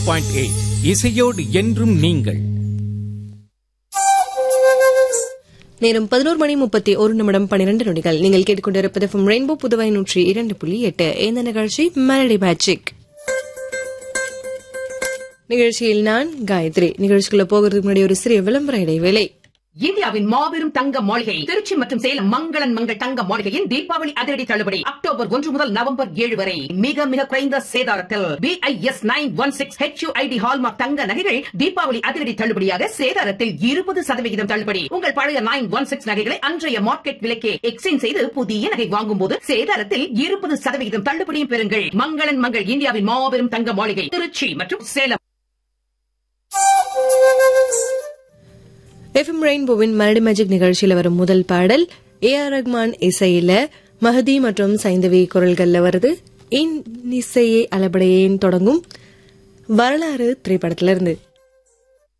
point eight இசையோடு என்றும் நீங்கள் நேரம் பதினோரு மணி முப்பத்தி ஒரு நிமிடம் பன்னிரண்டு நொடிகள் நீங்கள் கேட்டுக்கொண்டிருப்பது ஃப்ரம் ரெயின்போ புதுவை நூற்றி இரண்டு புள்ளி எட்டு இந்த நிகழ்ச்சி மெலடி மேஜிக் நிகழ்ச்சியில் நான் காயத்ரி நிகழ்ச்சிக்குள்ள போகிறதுக்கு முன்னாடி ஒரு சிறிய விளம்பர இடைவேளை இந்தியாவின் மாபெரும் தங்க மாளிகை திருச்சி மற்றும் சேலம் மங்களன் மங்கள் தங்க மாளிகையின் தீபாவளி அதிரடி தள்ளுபடி அக்டோபர் ஒன்று முதல் நவம்பர் ஏழு வரை மிக மிக குறைந்த சேதாரத்தில் BIS nine one six HUID hallmark தங்க நகைகள் தீபாவளி அதிரடி தள்ளுபடியாக சேதாரத்தில் இருபது சதவிகிதம் தள்ளுபடி உங்கள் பழைய நைன் ஒன் சிக்ஸ் நகைகளை அன்றைய மார்க்கெட் விலைக்கே எக்ஸ்சேஞ்ச் செய்து புதிய நகை வாங்கும் போது சேதாரத்தில் இருபது சதவிகிதம் தள்ளுபடியும் பெறுங்கள் மங்களன் மங்கள் இந்தியாவின் மாபெரும் தங்க மாளிகை திருச்சி மற்றும் சேலம் எஃப்எம் ரெயின்போவின் மெலடி மேஜிக் நிகழ்ச்சியில வரும் முதல் பாடல் ஏ ஆர் ரஹ்மான் இசையில மஹதி மற்றும் சைந்தவி குரல்கள்ல வருது இன் இசையே அளபடையேன் தொடங்கும் வரலாறு திரைப்படத்திலிருந்து